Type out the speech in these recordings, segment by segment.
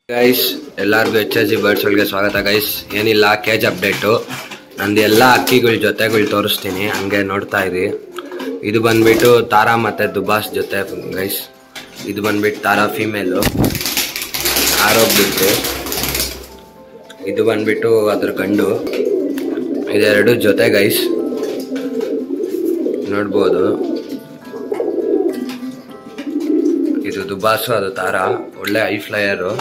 guys ಎಲ್ಲರಿಗೂ H S G ಬರ್ಡ್ಸ್ಗಳಿಗೆ ಸ್ವಾಗತ guys ಏನಿಲ್ಲ ಕೇಜ್ ಅಪ್ಡೇಟು ನಂದು ಎಲ್ಲ ಅಕ್ಕಿಗಳ ಜೊತೆಗಳು ತೋರಿಸ್ತೀನಿ ಹಂಗೆ ನೋಡ್ತಾ ಇರಿ ಇದು ಬಂದ್ಬಿಟ್ಟು ತಾರಾ ಮತ್ತು ದುಬಾಸ್ ಜೊತೆ ಗೈಸ್ ಇದು ಬಂದ್ಬಿಟ್ಟು ತಾರಾ ಫೀಮೇಲು ಆರೋಗ್ಬಿಟ್ಟು ಇದು ಬಂದ್ಬಿಟ್ಟು ಅದ್ರ ಗಂಡು ಇದೆರಡು ಜೊತೆ ಗೈಸ್ ನೋಡ್ಬೋದು ಇದು ದುಬಾಸು ಅದು ತಾರ ಒಳ್ಳೆ ಐ ಫ್ಲೈಯರು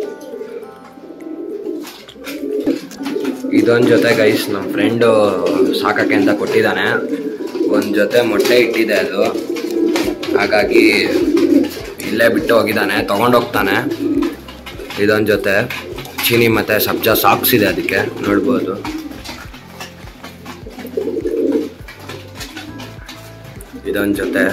ಇದೊಂದು ಜೊತೆ ಗೈಸ್ ನಮ್ಮ ಫ್ರೆಂಡು ಸಾಕಕ್ಕೆ ಅಂತ ಕೊಟ್ಟಿದ್ದಾನೆ ಒಂದು ಜೊತೆ ಮೊಟ್ಟೆ ಇಟ್ಟಿದೆ ಅದು ಹಾಗಾಗಿ ಇಲ್ಲೇ ಬಿಟ್ಟು ಹೋಗಿದ್ದಾನೆ ತೊಗೊಂಡೋಗ್ತಾನೆ ಇದೊಂದು ಜೊತೆ ಚೀನಿ ಮತ್ತು ಸಬ್ಜಾ ಸಾಕ್ಸ್ ಇದೆ ಅದಕ್ಕೆ ನೋಡ್ಬೋದು ಇದೊಂದು ಜೊತೆ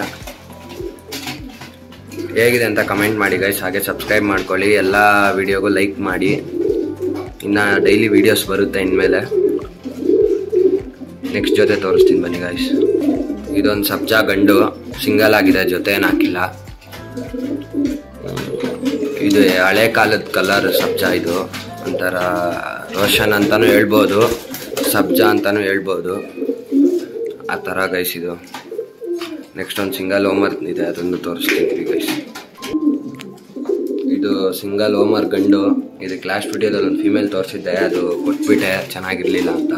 ಹೇಗಿದೆ ಅಂತ ಕಮೆಂಟ್ ಮಾಡಿ ಗೈಸ್ ಹಾಗೆ ಸಬ್ಸ್ಕ್ರೈಬ್ ಮಾಡ್ಕೊಳ್ಳಿ ಎಲ್ಲ ವಿಡಿಯೋಗೂ ಲೈಕ್ ಮಾಡಿ ಇನ್ನು ಡೈಲಿ ವಿಡಿಯೋಸ್ ಬರುತ್ತೆ ಇನ್ಮೇಲೆ ನೆಕ್ಸ್ಟ್ ಜೊತೆ ತೋರಿಸ್ತೀನಿ ಬನ್ನಿ ಗೈಸ್ ಇದೊಂದು ಸಬ್ಜಾ ಗಂಡು ಸಿಂಗಲ್ ಆಗಿದೆ ಜೊತೆ ಏನು ಹಾಕಿಲ್ಲ ಇದು ಹಳೆ ಕಾಲದ ಕಲರ್ ಸಬ್ಜಾ ಇದು ಒಂಥರ ರೋಷನ್ ಅಂತಲೂ ಹೇಳ್ಬೋದು ಸಬ್ಜಾ ಅಂತಲೂ ಹೇಳ್ಬೋದು ಆ ಥರ ಗೈಸ್ ಇದು ನೆಕ್ಸ್ಟ್ ಒಂದು ಸಿಂಗಲ್ ಹೋಮರ್ ಇದೆ ಅದನ್ನು ತೋರಿಸ್ತೀನಿ ಗೈಸ್ ಇದು ಸಿಂಗಲ್ ಹೋಮರ್ ಗಂಡು ಇದು ಕ್ಲಾಸ್ ವಿಡಿಯೋದಲ್ಲಿ ಒಂದು ಫಿಮೇಲ್ ತೋರಿಸಿದ್ದೆ ಅದು ಕೊಟ್ಬಿಟ್ಟೆ ಚೆನ್ನಾಗಿರ್ಲಿಲ್ಲ ಅಂತ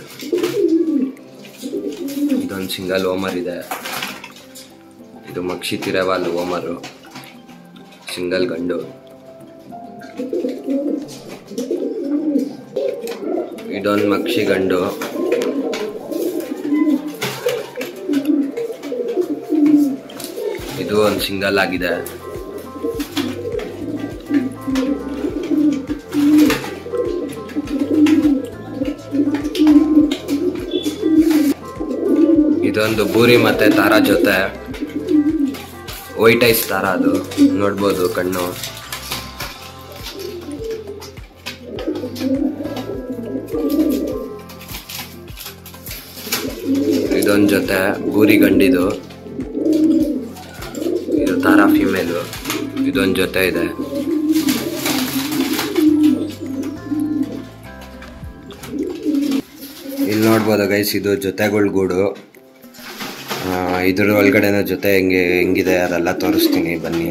ಇದೊಂದು ಸಿಂಗಲ್ ಹೋಮರ್ ಇದೆ ಇದು ಮಕ್ಷಿ ತಿರವಾಲ್ ಹೋಮರು ಸಿಂಗಲ್ ಗಂಡು ಇದೊಂದು ಮಕ್ಷಿ ಗಂಡು ಇದು ಒಂದು ಸಿಂಗಲ್ ಆಗಿದೆ ಇದೊಂದು ಬೂರಿ ಮತ್ತೆ ತಾರ ಜೊತೆ ವೈಟ್ ಐಸ್ ತಾರ ಅದು ನೋಡ್ಬೋದು ಕಣ್ಣು ಇದೊಂದು ಜೊತೆ ಬೂರಿ ಗಂಡಿದು ಇದು ತಾರಾ ಫಿಮೇಲು ಇದೊಂದು ಜೊತೆ ಇದೆ ಇಲ್ಲಿ ನೋಡ್ಬೋದು ಗೈಸ್ ಇದು ಜೊತೆಗಳ ಗೂಡು ಆ, ಇದ್ರ ಒಳಗಡೆನ ಜೊತೆ ಹೆಂಗೆ ಹೆಂಗಿದೆ ಅದೆಲ್ಲ ತೋರಿಸ್ತೀನಿ ಬನ್ನಿ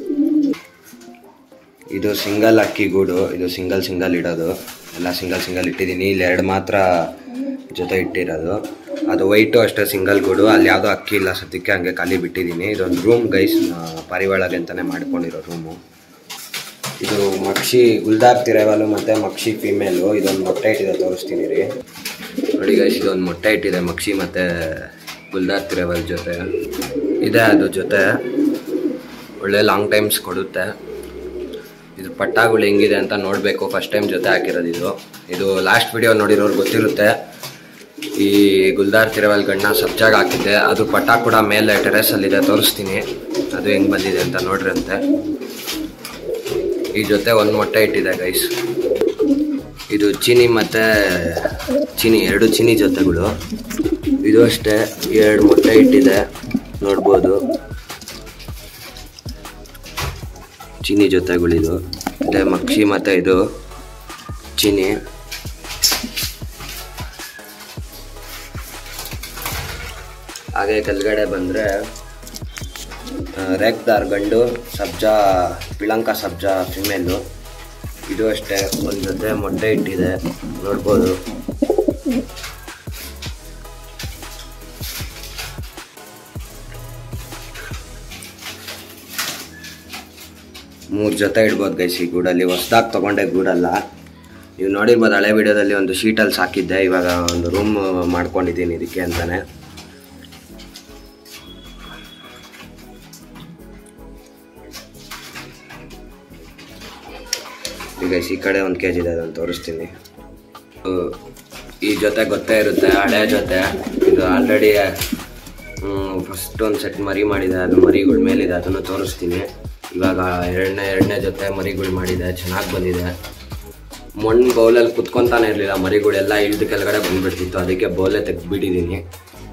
ಇದು ಸಿಂಗಲ್ ಅಕ್ಕಿ ಗೂಡು ಇದು ಸಿಂಗಲ್ ಸಿಂಗಲ್ ಇಡೋದು ಎಲ್ಲ ಸಿಂಗಲ್ ಸಿಂಗಲ್ ಇಟ್ಟಿದ್ದೀನಿ ಇಲ್ಲಿ ಎರಡು ಮಾತ್ರ ಜೊತೆ ಇಟ್ಟಿರೋದು ಅದು ವೈಟು ಅಷ್ಟೇ ಸಿಂಗಲ್ ಗೂಡು ಅಲ್ಲಿ ಯಾವುದೋ ಅಕ್ಕಿ ಇಲ್ಲ ಸದ್ಯಕ್ಕೆ ಹಂಗೆ ಖಾಲಿ ಬಿಟ್ಟಿದ್ದೀನಿ ಇದೊಂದು ರೂಮ್ ಗೈಸ್ ಪಾರಿವಾಳಗೆ ಅಂತಲೇ ಮಾಡ್ಕೊಂಡಿರೋ ರೂಮು ಇದು ಮಕ್ಷಿ ಗುಲ್ದಾರ್ ತಿರೇವಾಲು ಮತ್ತು ಮಕ್ಷಿ ಫಿಮೇಲು ಇದೊಂದು ಮೊಟ್ಟೆ ಇಟ್ಟಿದೆ ತೋರಿಸ್ತೀನಿ ರೀ ನೋಡಿ ಗೈಸ್ ಇದೊಂದು ಮೊಟ್ಟೆ ಇಟ್ಟಿದೆ ಮಕ್ಷಿ ಮತ್ತು ಗುಲ್ದಾರ್ ತಿರೇವಲ್ ಜೊತೆ ಇದೆ ಅದು ಜೊತೆ ಒಳ್ಳೆ ಲಾಂಗ್ ಟೈಮ್ಸ್ ಕೊಡುತ್ತೆ ಇದು ಪಟ್ಟಾಗಳು ಹೆಂಗಿದೆ ಅಂತ ನೋಡಬೇಕು ಫಸ್ಟ್ ಟೈಮ್ ಜೊತೆ ಹಾಕಿರೋದು ಇದು ಇದು ಲಾಸ್ಟ್ ವಿಡಿಯೋ ನೋಡಿರೋರು ಗೊತ್ತಿರುತ್ತೆ ಈ ಗುಲ್ದಾರ್ ತಿರವಲ್ ಗಣ್ಣ ಸಬ್ಜಾಗ್ ಹಾಕಿದ್ದೆ ಅದು ಪಟ್ಟ ಕೂಡ ಮೇಲೆ ಟೆರೆಸಲ್ಲಿದೆ ತೋರಿಸ್ತೀನಿ ಅದು ಹೆಂಗೆ ಬಂದಿದೆ ಅಂತ ನೋಡ್ರಿ ಅಂತೆ ಈ ಜೊತೆ ಒಂದು ಮೊಟ್ಟೆ ಇಟ್ಟಿದೆ ಗೈಸ್ ಇದು ಚೀನಿ ಮತ್ತು ಚೀನಿ ಎರಡು ಚೀನಿ ಜೊತೆಗಳು ಇದು ಅಷ್ಟೇ ಎರಡು ಮೊಟ್ಟೆ ಇಟ್ಟಿದೆ ನೋಡ್ಬೋದು ಚೀನಿ ಜೊತೆಗಳಿದು ಇದೆ ಮಕ್ಷಿ ಮತ್ತು ಇದು ಚೀನಿ ಹಾಗೆ ಕೆಳಗಡೆ ಬಂದರೆ ರೇಕ್ದಾರ್ ಗಂಡು ಸಬ್ಜಾ ಪಿಳಂಕ ಸಬ್ಜಾ ಫಿಮೇಲು ಇದು ಅಷ್ಟೇ ಒಂದು ಜೊತೆ ಮೊಟ್ಟೆ ಇಟ್ಟಿದೆ ನೋಡ್ಬೋದು ಮೂರು ಜೊತೆ ಇಡ್ಬೋದು ಗೈಸ್ ಈ ಗೂಡಲ್ಲಿ ಹೊಸ್ದಾಗಿ ತೊಗೊಂಡೆ ಗೂಡಲ್ಲ ನೀವು ನೋಡಿರ್ಬೋದು ಹಳೆ ವಿಡಿಯೋದಲ್ಲಿ ಒಂದು ಶೀಟಲ್ಲಿ ಸಾಕಿದ್ದೆ ಇವಾಗ ಒಂದು ರೂಮ್ ಮಾಡ್ಕೊಂಡಿದ್ದೀನಿ ಇದಕ್ಕೆ ಅಂತಾನೆ ಈಗ ಈ ಕಡೆ ಒಂದು ಕೆ ಜಿ ಇದೆ ಅದನ್ನು ತೋರಿಸ್ತೀನಿ ಇದು ಈ ಜೊತೆ ಗೊತ್ತೇ ಇರುತ್ತೆ ಹಳೆ ಜೊತೆ ಇದು ಆಲ್ರೆಡಿ ಫಸ್ಟ್ ಒಂದು ಸೆಟ್ ಮರಿ ಮಾಡಿದೆ ಅದು ಮರಿಗಳ ಮೇಲಿದೆ ಅದನ್ನು ತೋರಿಸ್ತೀನಿ ಇವಾಗ ಎರಡನೇ ಎರಡನೇ ಜೊತೆ ಮರಿಗಳು ಮಾಡಿದೆ ಚೆನ್ನಾಗಿ ಬಂದಿದೆ ಮಣ್ಣು ಬೌಲಲ್ಲಿ ಕುತ್ಕೊಂತಾನೆ ಇರಲಿಲ್ಲ ಮರಿಗಳೆಲ್ಲ ಇಳ್ದು ಕೆಳಗಡೆ ಬಂದ್ಬಿಡ್ತಿತ್ತು ಅದಕ್ಕೆ ಬೌಲೆ ತೆಗ್ದುಬಿಟ್ಟಿದ್ದೀನಿ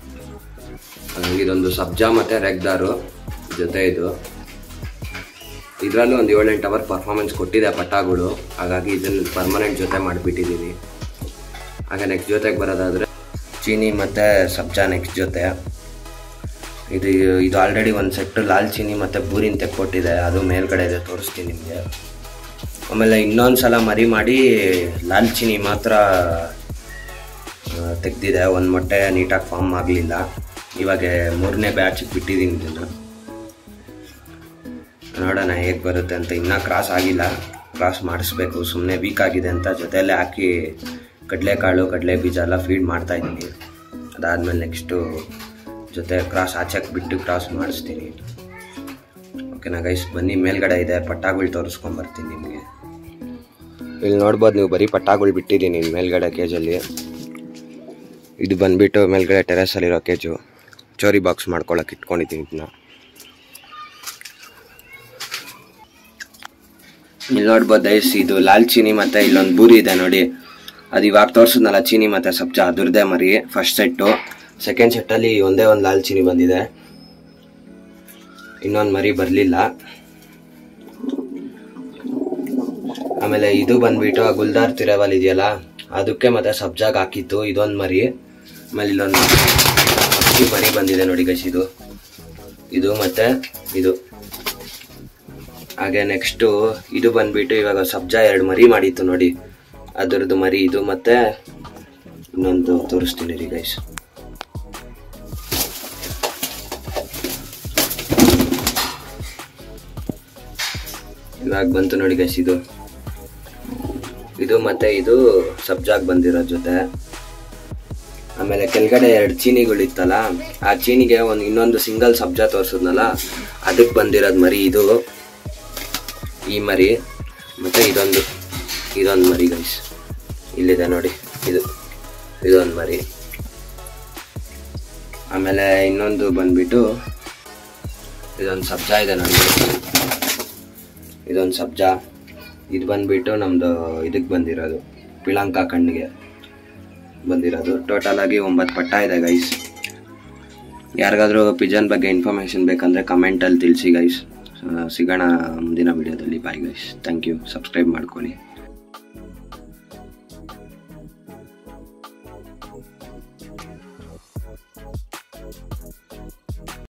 ಇದೊಂದು ಸಬ್ಜಾ ಮತ್ತು ರೆಗ್ದಾರು ಜೊತೆ ಇದು ಇದರಲ್ಲೂ ಒಂದು ಏಳೆಂಟು ಅವರ್ ಪರ್ಫಾರ್ಮೆನ್ಸ್ ಕೊಟ್ಟಿದೆ ಪಟಾಗಳು ಹಾಗಾಗಿ ಇದನ್ನು ಪರ್ಮನೆಂಟ್ ಜೊತೆ ಮಾಡಿಬಿಟ್ಟಿದ್ದೀನಿ ಹಾಗೆ ನೆಕ್ಸ್ಟ್ ಜೊತೆಗೆ ಬರೋದಾದರೆ ಚೀನಿ ಮತ್ತು ಸಬ್ಜಾ ನೆಕ್ಸ್ಟ್ ಜೊತೆ ಇದು ಇದು ಆಲ್ರೆಡಿ ಒಂದು ಸೆಟ್ಟು ಲಾಲ್ ಚೀನಿ ಮತ್ತು ಬೂರಿನ ತೆಕ್ಕೊಟ್ಟಿದೆ ಅದು ಮೇಲ್ಗಡೆ ಇದೆ ತೋರಿಸ್ತೀನಿ ನಿಮಗೆ ಆಮೇಲೆ ಇನ್ನೊಂದು ಸಲ ಮರಿ ಮಾಡಿ ಲಾಲ್ ಚೀನಿ ಮಾತ್ರ ತೆಗ್ದಿದೆ ಒಂದು ಮೊಟ್ಟೆ ನೀಟಾಗಿ ಫಾರ್ಮ್ ಆಗಲಿಲ್ಲ ಇವಾಗ ಮೂರನೇ ಬ್ಯಾಚಿಗೆ ಬಿಟ್ಟಿದ್ದೀನಿ ಇದನ್ನು ನೋಡೋಣ ಹೇಗೆ ಬರುತ್ತೆ ಅಂತ ಇನ್ನೂ ಕ್ರಾಸ್ ಆಗಿಲ್ಲ ಕ್ರಾಸ್ ಮಾಡಿಸ್ಬೇಕು ಸುಮ್ಮನೆ ವೀಕ್ ಆಗಿದೆ ಅಂತ ಜೊತೆಯಲ್ಲೇ ಹಾಕಿ ಕಡಲೆಕಾಳು ಕಡಲೆ ಬೀಜ ಎಲ್ಲ ಫೀಡ್ ಮಾಡ್ತಾ ಇದ್ದೀನಿ ಅದಾದಮೇಲೆ ನೆಕ್ಸ್ಟು ಜೊತೆ ಕ್ರಾಸ್ ಆಚೆಗೆ ಬಿಟ್ಟು ಕ್ರಾಸ್ ಮಾಡಿಸ್ತೀನಿ ಓಕೆನಾ ಗೈಸ್ ಬನ್ನಿ ಮೇಲ್ಗಡೆ ಇದೆ ಪಟ್ಟಾಗಳು ತೋರಿಸ್ಕೊಂಬರ್ತೀನಿ ನಿಮಗೆ ಇಲ್ಲಿ ನೋಡ್ಬೋದು ನೀವು ಬರೀ ಪಟ್ಟಾಗಳು ಬಿಟ್ಟಿದ್ದೀನಿ ಮೇಲ್ಗಡೆ ಕೇಜಲ್ಲಿ ಇದು ಬಂದ್ಬಿಟ್ಟು ಮೇಲ್ಗಡೆ ಟೆರೆಸಲ್ಲಿರೋ ಕೇಜು ಚೋರಿ ಬಾಕ್ಸ್ ಮಾಡ್ಕೊಳಕ್ಕೆ ಇಟ್ಕೊಂಡಿದ್ದೀನಿ ಇದನ್ನ ಇಲ್ಲಿ ನೋಡ್ಬೋದು ದಯಸ್ ಇದು ಲಾಲ್ ಚೀನಿ ಮತ್ತು ಇಲ್ಲೊಂದು ಬೂರಿ ಇದೆ ನೋಡಿ ಅದು ಇವಾಗ ತೋರಿಸಿದ್ನಲ್ಲ ಚೀನಿ ಮತ್ತು ಸಬ್ಜಾ ಅದ್ರದ್ದೇ ಮರಿ ಫಸ್ಟ್ ಸೆಟ್ಟು ಸೆಕೆಂಡ್ ಸೆಟ್ಟಲ್ಲಿ ಒಂದೇ ಒಂದು ಲಾಲ್ ಚೀನಿ ಬಂದಿದೆ ಇನ್ನೊಂದು ಮರಿ ಬರಲಿಲ್ಲ ಆಮೇಲೆ ಇದು ಬಂದ್ಬಿಟ್ಟು ಆ ಗುಲ್ದಾರ್ ತಿರವಲ್ ಇದೆಯಲ್ಲ ಅದಕ್ಕೆ ಮತ್ತೆ ಸಬ್ಜಾಗ್ ಹಾಕಿತ್ತು ಇದೊಂದು ಮರಿ ಆಮೇಲೆ ಇಲ್ಲೊಂದು ಅಕ್ಕಿ ಮರಿ ಬಂದಿದೆ ನೋಡಿ ಗೈಸ್ ಇದು ಇದು ಮತ್ತೆ ಇದು ಹಾಗೆ ನೆಕ್ಸ್ಟು ಇದು ಬಂದ್ಬಿಟ್ಟು ಇವಾಗ ಸಬ್ಜಾ ಎರಡು ಮರಿ ಮಾಡಿತ್ತು ನೋಡಿ ಅದರದ್ದು ಮರಿ ಇದು ಮತ್ತೆ ಇನ್ನೊಂದು ತೋರಿಸ್ತೀನಿ ರೀ ಗೈಸ್ ಇವಾಗ ಬಂತು ನೋಡಿ ಗೈಸ್ ಇದು ಇದು ಮತ್ತೆ ಇದು ಸಬ್ಜಾಗ್ ಬಂದಿರೋ ಜೊತೆ ಆಮೇಲೆ ಕೆಳಗಡೆ ಎರಡು ಚೀನಿಗಳಿತ್ತಲ್ಲ ಆ ಚೀನಿಗೆ ಒಂದು ಇನ್ನೊಂದು ಸಿಂಗಲ್ ಸಬ್ಜಾ ತೋರಿಸಿದ್ನಲ್ಲ ಅದಕ್ಕೆ ಬಂದಿರೋದು ಮರಿ ಇದು ಈ ಮರಿ ಮತ್ತು ಇದೊಂದು ಇದೊಂದು ಮರಿ ಗೈಸ್ ಇಲ್ಲಿದೆ ನೋಡಿ ಇದು ಇದೊಂದು ಮರಿ ಆಮೇಲೆ ಇನ್ನೊಂದು ಬಂದ್ಬಿಟ್ಟು ಇದೊಂದು ಸಬ್ಜಾ ಇದೆ ನೋಡಿ ಇದೊಂದು ಸಬ್ಜಾ ಇದು ಬಂದ್ಬಿಟ್ಟು ನಮ್ಮದು ಇದಕ್ಕೆ ಬಂದಿರೋದು ಪಿಳಂಕ ಕಣ್ಣಿಗೆ ಬಂದಿರೋದು ಟೋಟಲ್ ಆಗಿ ಒಂಬತ್ತು ಪಟ್ಟ ಇದೆ ಗೈಸ್ ಯಾರಿಗಾದ್ರೂ ಪಿಜನ್ ಬಗ್ಗೆ ಇನ್ಫಾರ್ಮೇಷನ್ ಬೇಕಂದರೆ ಕಮೆಂಟಲ್ಲಿ ತಿಳಿಸಿ ಗೈಸ್ ಸಿಗೋಣ ಮುಂದಿನ ವಿಡಿಯೋದಲ್ಲಿ bye guys thank you subscribe ಮಾಡ್ಕೊಳ್ಳಿ